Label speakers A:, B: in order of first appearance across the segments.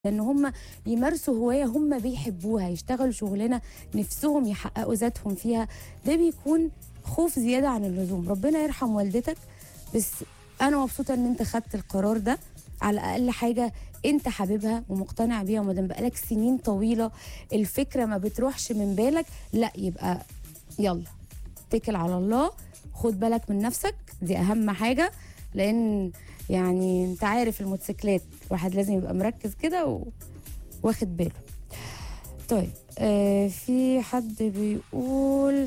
A: ان هم يمارسوا هوايه هم بيحبوها يشتغلوا شغلانه نفسهم يحققوا ذاتهم فيها ده بيكون خوف زياده عن اللزوم ربنا يرحم والدتك بس انا مبسوطه ان انت خدت القرار ده على الاقل حاجه انت حاببها ومقتنع بيها وما دام بقالك سنين طويله الفكره ما بتروحش من بالك لا يبقى يلا اتكل على الله خد بالك من نفسك دي اهم حاجه لان يعني انت عارف الموتوسيكلات الواحد لازم يبقى مركز كده و... واخد باله طيب آه في حد بيقول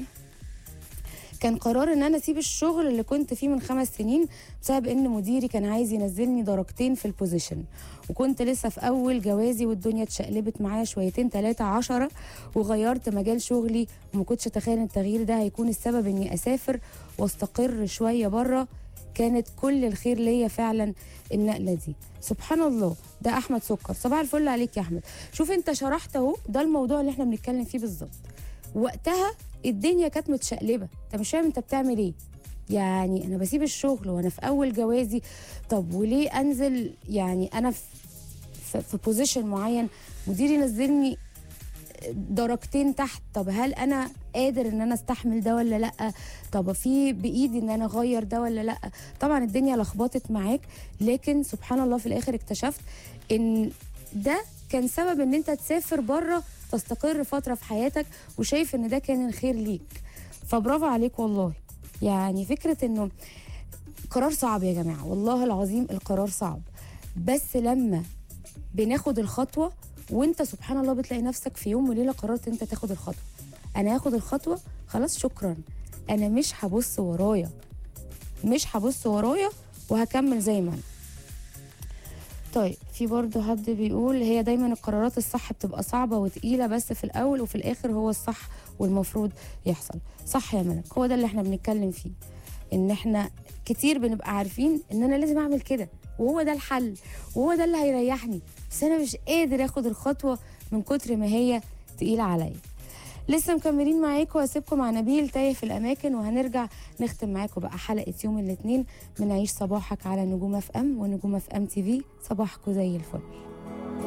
A: كان قرار ان انا اسيب الشغل اللي كنت فيه من خمس سنين بسبب ان مديري كان عايز ينزلني درجتين في البوزيشن وكنت لسه في اول جوازي والدنيا اتشقلبت معايا شويتين تلاتة عشرة وغيرت مجال شغلي وما كنتش اتخيل ان التغيير ده هيكون السبب اني اسافر واستقر شوية بره كانت كل الخير ليا فعلا النقله دي سبحان الله ده احمد سكر صباح الفل عليك يا احمد شوف انت شرحت اهو ده الموضوع اللي احنا بنتكلم فيه بالظبط وقتها الدنيا كانت متشقلبه انت مش فاهم انت بتعمل ايه يعني انا بسيب الشغل وانا في اول جوازي طب وليه انزل يعني انا في في, في بوزيشن معين مديري نزلني درجتين تحت طب هل انا قادر ان انا استحمل ده ولا لا طب في بايدي ان انا اغير ده ولا لا طبعا الدنيا لخبطت معاك لكن سبحان الله في الاخر اكتشفت ان ده كان سبب ان انت تسافر بره تستقر فتره في حياتك وشايف ان ده كان الخير ليك فبرافو عليك والله يعني فكره انه قرار صعب يا جماعه والله العظيم القرار صعب بس لما بناخد الخطوه وانت سبحان الله بتلاقي نفسك في يوم وليله قررت انت تاخد الخطوه انا هاخد الخطوه خلاص شكرا انا مش هبص ورايا مش هبص ورايا وهكمل زي ما انا طيب في برضه حد بيقول هي دايما القرارات الصح بتبقى صعبة وتقيلة بس في الأول وفي الآخر هو الصح والمفروض يحصل صح يا ملك هو ده اللي احنا بنتكلم فيه ان احنا كتير بنبقى عارفين ان انا لازم اعمل كده وهو ده الحل وهو ده اللي هيريحني بس انا مش قادر اخد الخطوه من كتر ما هي تقيله عليا لسه مكملين معاكم واسيبكم مع نبيل تايه في الاماكن وهنرجع نختم معاكم بقى حلقه يوم الاثنين من عيش صباحك على نجوم اف ام ونجوم اف ام تي في صباحكم زي الفل